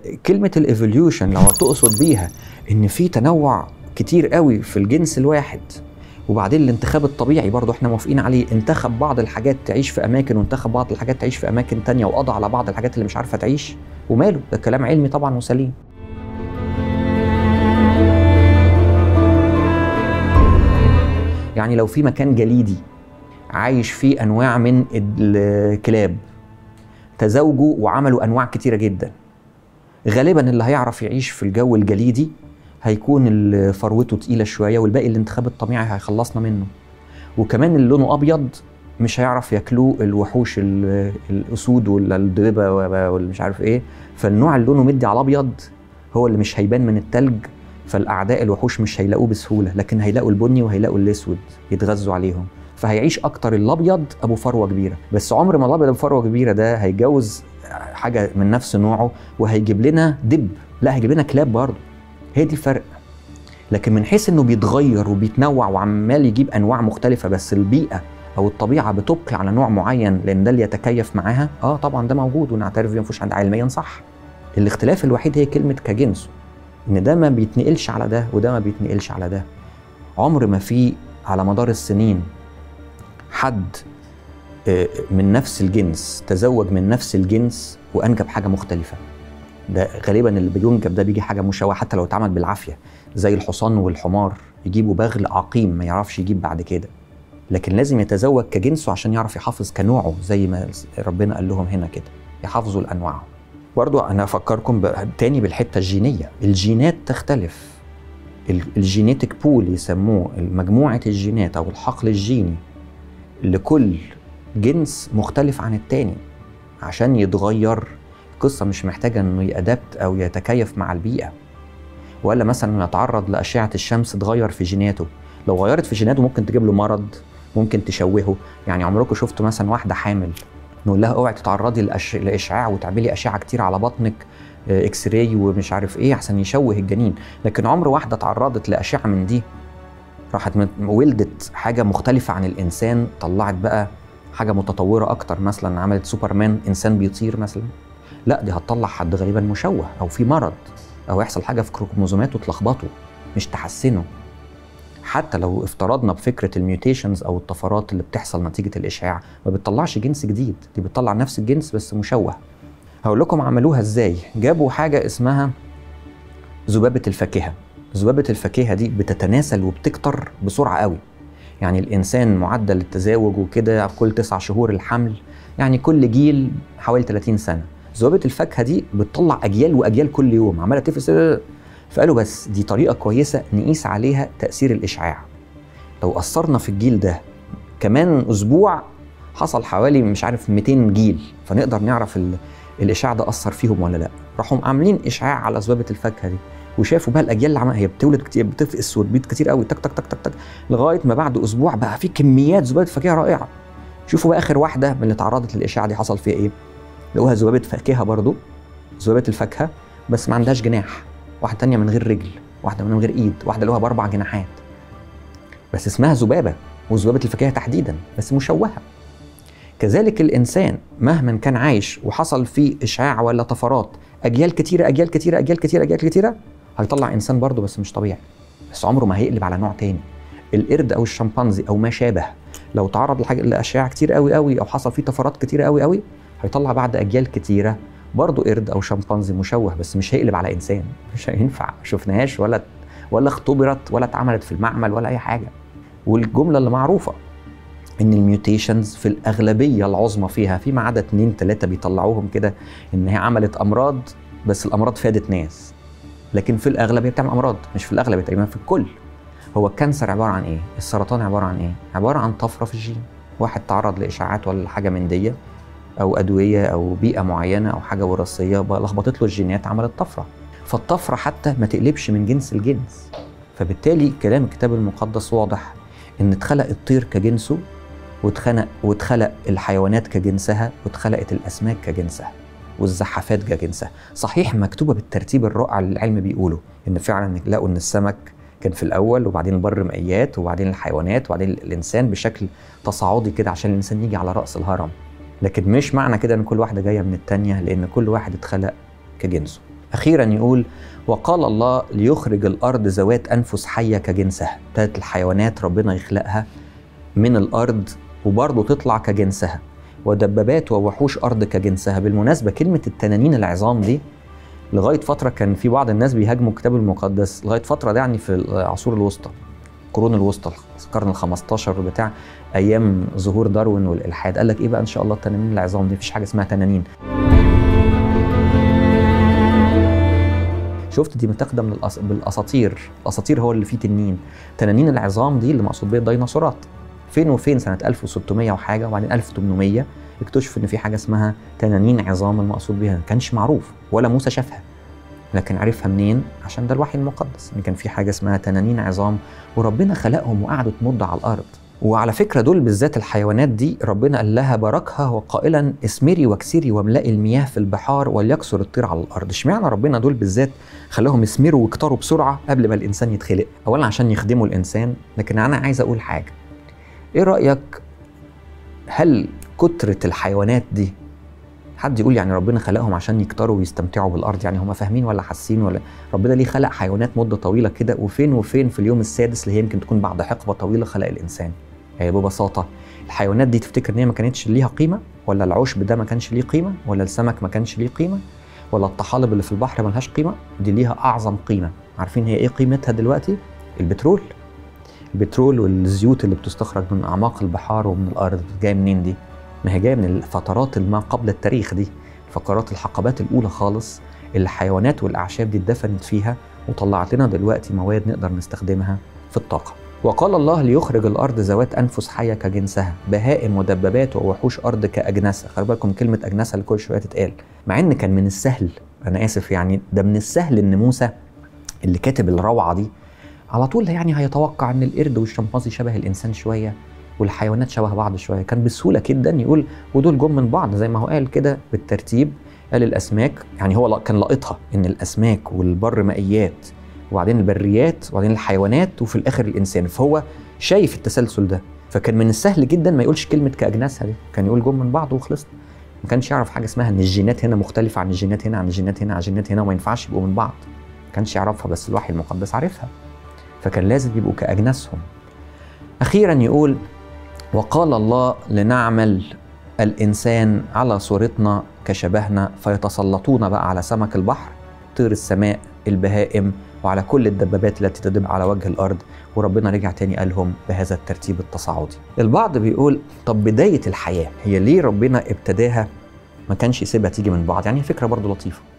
كلمه الايفوليوشن لو هتقصد بيها ان في تنوع كتير قوي في الجنس الواحد وبعدين الانتخاب الطبيعي برضه احنا موافقين عليه انتخب بعض الحاجات تعيش في اماكن وانتخب بعض الحاجات تعيش في اماكن تانية وقضى على بعض الحاجات اللي مش عارفه تعيش وماله ده كلام علمي طبعا وسليم يعني لو في مكان جليدي عايش فيه انواع من الكلاب تزاوجوا وعملوا انواع كتيره جدا غالبا اللي هيعرف يعيش في الجو الجليدي هيكون ال- فروته تقيله شويه والباقي الانتخاب الطبيعي هيخلصنا منه وكمان اللي لونه ابيض مش هيعرف ياكلوه الوحوش ال- الاسود ولا الدببه والمش عارف ايه فالنوع اللي لونه مدي على الابيض هو اللي مش هيبان من التلج فالاعداء الوحوش مش هيلاقوه بسهوله لكن هيلاقوا البني وهيلاقوا الاسود يتغذوا عليهم فهيعيش اكتر الابيض ابو فروه كبيره بس عمر ما الابيض ابو فروه كبيره ده هيتجوز حاجه من نفس نوعه وهيجيب لنا دب لا هيجيب لنا كلاب برضه هي دي الفرق لكن من حيث انه بيتغير وبيتنوع وعمال يجيب انواع مختلفه بس البيئه او الطبيعه بتبقي على نوع معين لان ده اللي يتكيف معاها اه طبعا ده موجود ونعترف بيه مفيش حد علميا صح الاختلاف الوحيد هي كلمه كجنسه ان ده ما بيتنقلش على ده وده ما بيتنقلش على ده عمر ما في على مدار السنين حد آه، من نفس الجنس تزوج من نفس الجنس وانجب حاجه مختلفه ده غالبا اللي بينجب ده بيجي حاجه مشوهه حتى لو اتعمل بالعافيه زي الحصان والحمار يجيبوا بغل عقيم ما يعرفش يجيب بعد كده لكن لازم يتزوج كجنسه عشان يعرف يحافظ كنوعه زي ما ربنا قال لهم هنا كده يحافظوا لانواعهم برضو انا افكركم ب- تاني بالحته الجينيه الجينات تختلف ال- الجينيتك بول يسموه مجموعه الجينات او الحقل الجيني لكل جنس مختلف عن التاني عشان يتغير القصة مش محتاجة انه يأدبت او يتكيف مع البيئة ولا مثلا انه يتعرض لأشعة الشمس تغير في جيناته لو غيرت في جيناته ممكن تجيب له مرض ممكن تشوهه يعني عمركم شفتوا مثلا واحدة حامل نقول لها اوعي تتعرضي لأش... لإشعاع وتعملي أشعة كتير على بطنك آه، اكس راي ومش عارف ايه عشان يشوه الجنين لكن عمر واحدة تعرضت لأشعة من دي راحت مت- ولدت حاجة مختلفة عن الإنسان طلعت بقى حاجة متطورة أكتر مثلا عملت سوبرمان إنسان بيطير مثلا لا دي هتطلع حد غالبا مشوه أو في مرض أو يحصل حاجة في كروموزوماته تلخبطه مش تحسنه حتى لو افترضنا بفكرة الميوتيشنز أو الطفرات اللي بتحصل نتيجة الإشعاع ما بتطلعش جنس جديد دي بتطلع نفس الجنس بس مشوه هقول لكم عملوها ازاي جابوا حاجة اسمها ذبابة الفاكهة ذبابة الفاكهة دي بتتناسل وبتكتر بسرعة قوي يعني الإنسان معدل التزاوج وكده كل تسع شهور الحمل يعني كل جيل حوالي 30 سنة ذبابة الفاكهة دي بتطلع أجيال وأجيال كل يوم عمالة تفرز فقالوا بس دي طريقة كويسة نقيس عليها تأثير الإشعاع لو أثرنا في الجيل ده كمان أسبوع حصل حوالي مش عارف 200 جيل فنقدر نعرف ال... الإشعاع ده أثر فيهم ولا لأ راحوا عاملين إشعاع على ذبابة الفاكهة دي وشافوا بقى الاجيال اللي عملها هي بتولد كتير بتفقس وتبيض كتير قوي تك تك تك تك تك لغايه ما بعد اسبوع بقى في كميات ذبابه فاكهه رائعه شوفوا بقى اخر واحده من اللي تعرضت للاشعاع دي حصل فيها ايه لقوها ذبابه فاكهه برضو ذبابه الفاكهه بس ما عندهاش جناح واحده تانية من غير رجل واحده من غير ايد واحده لها باربع جناحات بس اسمها ذبابه وذبابه الفاكهه تحديدا بس مشوهه كذلك الانسان مهما كان عايش وحصل فيه اشعاع ولا طفرات اجيال كتيره اجيال كتيره اجيال كتيره اجيال كتيره هيطلع انسان برضه بس مش طبيعي بس عمره ما هيقلب على نوع تاني القرد او الشمبانزي او ما شابه لو تعرض لحاجه لاشعاع كتير قوي قوي او حصل فيه طفرات كتيره قوي قوي هيطلع بعد اجيال كتيره برضه قرد او شمبانزي مشوه بس مش هيقلب على انسان مش هينفع ما شفناهاش ولا ولا اختبرت ولا اتعملت في المعمل ولا اي حاجه والجمله اللي معروفه ان الميوتيشنز في الاغلبيه العظمى فيها فيما عدا اتنين تلاته بيطلعوهم كده ان هي عملت امراض بس الامراض فادت ناس لكن في الاغلب هي بتعمل امراض مش في الاغلب تقريبا في الكل هو الكانسر عباره عن ايه السرطان عباره عن ايه عباره عن طفره في الجين واحد تعرض لاشاعات ولا حاجه من دي او ادويه او بيئه معينه او حاجه وراثيه بقى لخبطت له الجينات عملت طفره فالطفره حتى ما تقلبش من جنس الجنس فبالتالي كلام الكتاب المقدس واضح ان اتخلق الطير كجنسه واتخلق واتخلق الحيوانات كجنسها واتخلقت الاسماك كجنسها والزحافات كجنسها صحيح مكتوبه بالترتيب الرائع اللي العلم بيقوله ان فعلا لقوا ان السمك كان في الاول وبعدين البر مائيات وبعدين الحيوانات وبعدين الانسان بشكل تصاعدي كده عشان الانسان يجي على راس الهرم لكن مش معنى كده ان كل واحده جايه من التانيه لان كل واحد اتخلق كجنسه اخيرا يقول وقال الله ليخرج الارض ذوات انفس حيه كجنسها ابتدت الحيوانات ربنا يخلقها من الارض وبرضه تطلع كجنسها ودبابات ووحوش ارض كجنسها بالمناسبه كلمه التنانين العظام دي لغايه فتره كان في بعض الناس بيهاجموا الكتاب المقدس لغايه فتره ده يعني في العصور الوسطى القرون الوسطى القرن ال 15 بتاع ايام ظهور داروين والالحاد قال لك ايه بقى ان شاء الله التنانين العظام دي مفيش حاجه اسمها تنانين شفت دي متاخده من الأس... بالاساطير الاساطير هو اللي فيه تنين تنانين العظام دي اللي مقصود بيها الديناصورات فين وفين سنه 1600 وحاجه وبعدين 1800 اكتشفوا ان في حاجه اسمها تنانين عظام المقصود بيها ما كانش معروف ولا موسى شافها لكن عرفها منين عشان ده الوحي المقدس ان كان في حاجه اسمها تنانين عظام وربنا خلقهم وقعدوا تمض على الارض وعلى فكره دول بالذات الحيوانات دي ربنا قال لها باركها وقائلا اسمري واكسري واملئي المياه في البحار وليكسر الطير على الارض اشمعنى ربنا دول بالذات خلاهم يسمروا ويكتروا بسرعه قبل ما الانسان يتخلق اولا عشان يخدموا الانسان لكن انا عايز اقول حاجه ايه رايك هل كتره الحيوانات دي حد يقول يعني ربنا خلقهم عشان يكتروا ويستمتعوا بالارض يعني هم فاهمين ولا حاسين ولا ربنا ليه خلق حيوانات مده طويله كده وفين وفين في اليوم السادس اللي هي يمكن تكون بعد حقبه طويله خلق الانسان يعني ببساطه الحيوانات دي تفتكر ان هي ما كانتش ليها قيمه ولا العشب ده ما كانش ليه قيمه ولا السمك ما كانش ليه قيمه ولا الطحالب اللي في البحر ملهاش قيمه دي ليها اعظم قيمه عارفين هي ايه قيمتها دلوقتي البترول البترول والزيوت اللي بتستخرج من اعماق البحار ومن الارض جايه منين دي ما هي جايه من الفترات ما قبل التاريخ دي فقرات الحقبات الاولى خالص اللي الحيوانات والاعشاب دي اتدفنت فيها وطلعت لنا دلوقتي مواد نقدر نستخدمها في الطاقه وقال الله ليخرج الارض ذوات انفس حيه كجنسها بهائم ودبابات ووحوش ارض كاجناسها خلي بالكم كلمه اجناسها اللي كل شويه تتقال مع ان كان من السهل انا اسف يعني ده من السهل ان موسى اللي كاتب الروعه دي على طول يعني هيتوقع ان القرد والشمبانزي شبه الانسان شويه والحيوانات شبه بعض شويه كان بسهوله جدا يقول ودول جم من بعض زي ما هو قال كده بالترتيب قال الاسماك يعني هو كان لاقطها ان الاسماك والبر مائيات وبعدين البريات وبعدين الحيوانات وفي الاخر الانسان فهو شايف التسلسل ده فكان من السهل جدا ما يقولش كلمه كاجناسها دي كان يقول جم من بعض وخلصنا ما كانش يعرف حاجه اسمها ان الجينات هنا مختلفه عن الجينات هنا عن الجينات هنا عن الجينات هنا وما ينفعش يبقوا من بعض ما كانش يعرفها بس الوحي المقدس عارفها فكان لازم يبقوا كاجناسهم اخيرا يقول وقال الله لنعمل الانسان على صورتنا كشبهنا فيتسلطون بقى على سمك البحر طير السماء البهائم وعلى كل الدبابات التي تدب على وجه الارض وربنا رجع تاني قالهم بهذا الترتيب التصاعدي البعض بيقول طب بدايه الحياه هي ليه ربنا ابتداها ما كانش يسيبها تيجي من بعض يعني فكره برضو لطيفه